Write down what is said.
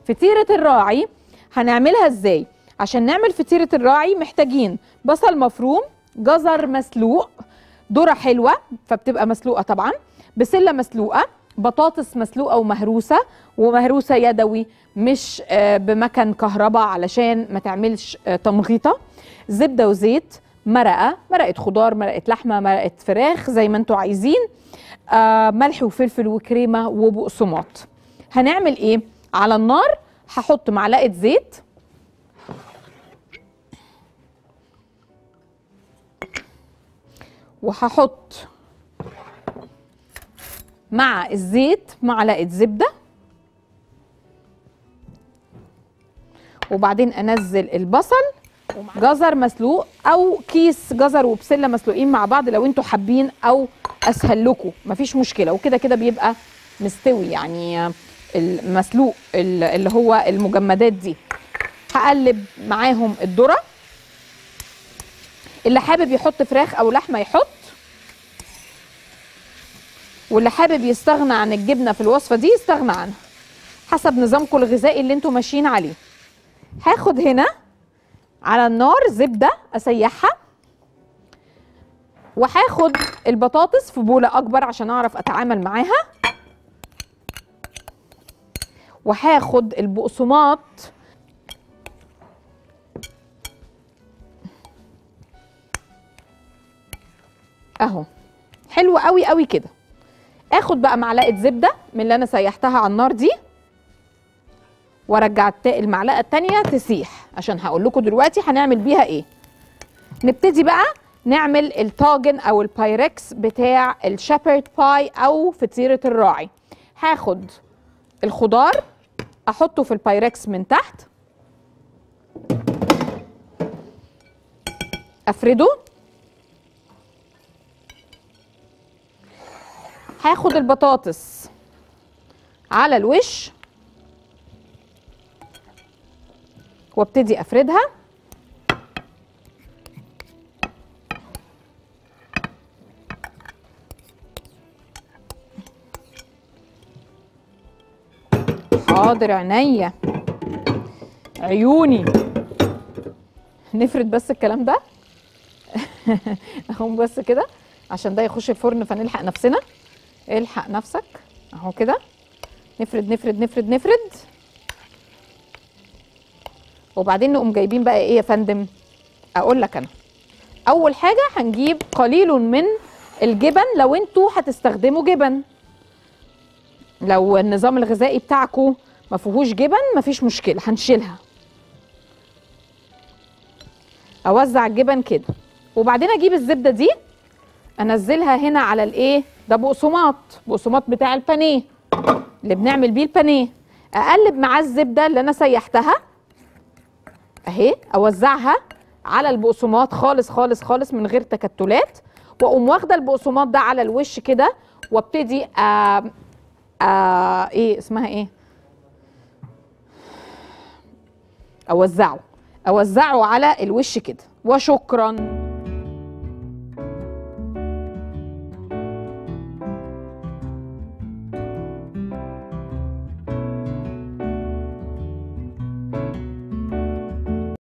فطيره الراعي هنعملها ازاي عشان نعمل فطيره الراعي محتاجين بصل مفروم جزر مسلوق ذره حلوه فبتبقى مسلوقه طبعا بسله مسلوقه بطاطس مسلوقه ومهروسه ومهروسه يدوي مش آه، بمكن كهرباء علشان ما تعملش آه، تمغيطه زبده وزيت مرقه مرقه خضار مرقه لحمه مرقه فراخ زي ما انتوا عايزين آه، ملح وفلفل وكريمه وبقسماط هنعمل ايه على النار هحط معلقه زيت وهحط مع الزيت معلقه زبده وبعدين انزل البصل جزر مسلوق او كيس جزر وبسله مسلوقين مع بعض لو انتوا حابين او اسهل لكم مفيش مشكله وكده كده بيبقى مستوي يعني المسلوق ال- اللي هو المجمدات دي هقلب معاهم الذره اللي حابب يحط فراخ او لحمه يحط واللي حابب يستغنى عن الجبنه في الوصفه دي يستغنى عنها حسب نظامكم الغذائي اللي انتوا ماشيين عليه هاخد هنا على النار زبده اسيحها وهاخد البطاطس في بوله اكبر عشان اعرف اتعامل معاها وهاخد البقسماط اهو حلو قوي قوي كده اخد بقى معلقه زبده من اللي انا سيحتها على النار دي وارجع التا- المعلقه التانية تسيح عشان هقول لكم دلوقتي هنعمل بيها ايه نبتدي بقى نعمل الطاجن او البايركس بتاع الشابرد باي او فطيره الراعي هاخد الخضار احطه في البايركس من تحت افرده هاخد البطاطس على الوش وابتدي افردها حاضر عينيا عيوني نفرد بس الكلام ده اهو بس كده عشان ده يخش الفرن فنلحق نفسنا الحق نفسك اهو كده نفرد نفرد نفرد نفرد وبعدين نقوم جايبين بقى ايه يا فندم اقول لك انا اول حاجه هنجيب قليل من الجبن لو انتوا هتستخدموا جبن لو النظام الغذائي بتاعكم ما فيهوش جبن مفيش مشكله هنشيلها اوزع الجبن كده وبعدين اجيب الزبده دي انزلها هنا على الايه ده بقسماط بقسماط بتاع البانيه اللي بنعمل بيه البانيه اقلب معاه الزبده اللي انا سيحتها اهي اوزعها على البقسماط خالص خالص خالص من غير تكتلات واقوم واخده البقسماط ده على الوش كده وابتدي آه آه ايه اسمها ايه اوزعه اوزعه على الوش كده وشكرا